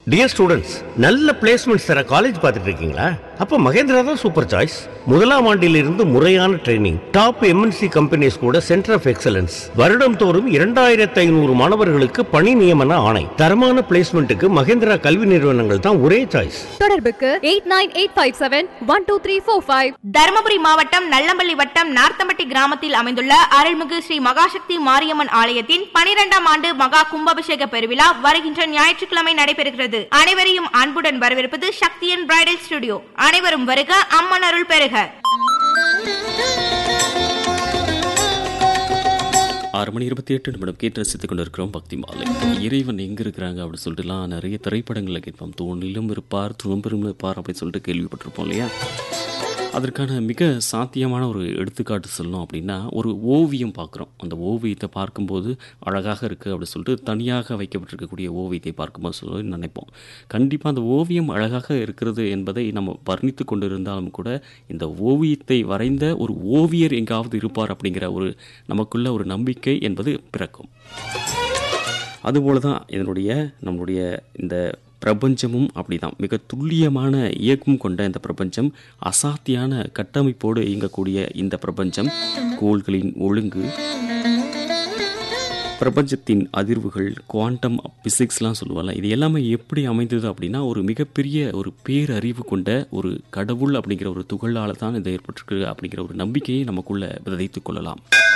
dear students நல்ல placements தர college பார்த்துட்டு இருக்கீங்களா அப்ப மகேந்திரா தான் சூப்பர் சாய்ஸ் முதலாம் ஆண்டிலிருந்து முறையான ட்ரைனிங் டாப் எம்என்சி கம்பெனிஸ் கூட சென்டர் ஆஃப் எக்ஸலன்ஸ் வருடம் தோறும் இரண்டாயிரத்தி ஐநூறு மாணவர்களுக்கு பணி நியமன ஆணை தரமான பிளேஸ்மெண்ட்டுக்கு மகேந்திரா கல்வி நிறுவனங்கள் தான் ஒரே சாய்ஸ் தொடர்புக்கு eight nine eight five seven one two three four five Dharmapuri மாவட்டம் நல்லம்பள்ளி வட்டம் நார்த்தம்பட்டி கிராமத்தில் அமைந்துள்ள அருள்மிகு ஸ்ரீ மகாசக்தி மாரியம்மன் ஆலயத்தின் பனிரெண்டாம் ஆண்டு மகா கும்பாபிஷேக பெருவிழா வருகின்ற ஞாயிற்றுக்கிழமை நடைபெறுகிறது அனைவரையும் அன்புடன் வரவேற்பது சக்தியன் பிரைடல் ஸ்டுடியோ அனைவரும் வருக அம்மன் அருள் பெறுக ஆறு மணி இருபத்தி எட்டு நிமிடம் கேட்டு ரசித்துக் கொண்டிருக்கிறோம் பக்தி மாலை இறைவன் எங்க இருக்கிறாங்க அப்படின்னு சொல்லிட்டுலாம் நிறைய திரைப்படங்களில் கேட்போம் தூணிலும் இருப்பார் துணும்பெரும் இருப்பார் அப்படின்னு சொல்லிட்டு கேள்விப்பட்டிருப்போம் இல்லையா அதற்கான மிக சாத்தியமான ஒரு எடுத்துக்காட்டு சொல்லணும் அப்படின்னா ஒரு ஓவியம் பார்க்குறோம் அந்த ஓவியத்தை பார்க்கும்போது அழகாக இருக்குது அப்படின்னு சொல்லிட்டு தனியாக வைக்கப்பட்டிருக்கக்கூடிய ஓவியத்தை பார்க்கும்போது சொல்லி நினைப்போம் கண்டிப்பாக அந்த ஓவியம் அழகாக இருக்கிறது என்பதை நம்ம வர்ணித்து கொண்டு இருந்தாலும் கூட இந்த ஓவியத்தை வரைந்த ஒரு ஓவியர் எங்காவது இருப்பார் அப்படிங்கிற ஒரு நமக்குள்ள ஒரு நம்பிக்கை என்பது பிறக்கும் அதுபோல தான் இதனுடைய நம்மளுடைய இந்த பிரபஞ்சமும் அப்படிதான் மிக துல்லியமான இயக்கம் கொண்ட இந்த பிரபஞ்சம் அசாத்தியான கட்டமைப்போடு இயங்கக்கூடிய இந்த பிரபஞ்சம் கோள்களின் ஒழுங்கு பிரபஞ்சத்தின் அதிர்வுகள் குவாண்டம் பிசிக்ஸ்லாம் சொல்லுவாங்க இது எல்லாமே எப்படி அமைந்தது அப்படின்னா ஒரு மிகப்பெரிய ஒரு பேரறிவு கொண்ட ஒரு கடவுள் அப்படிங்கிற ஒரு துகளால் தான் இது ஏற்பட்டிருக்கு அப்படிங்கிற ஒரு நம்பிக்கையை நமக்குள்ள விதைத்துக் கொள்ளலாம்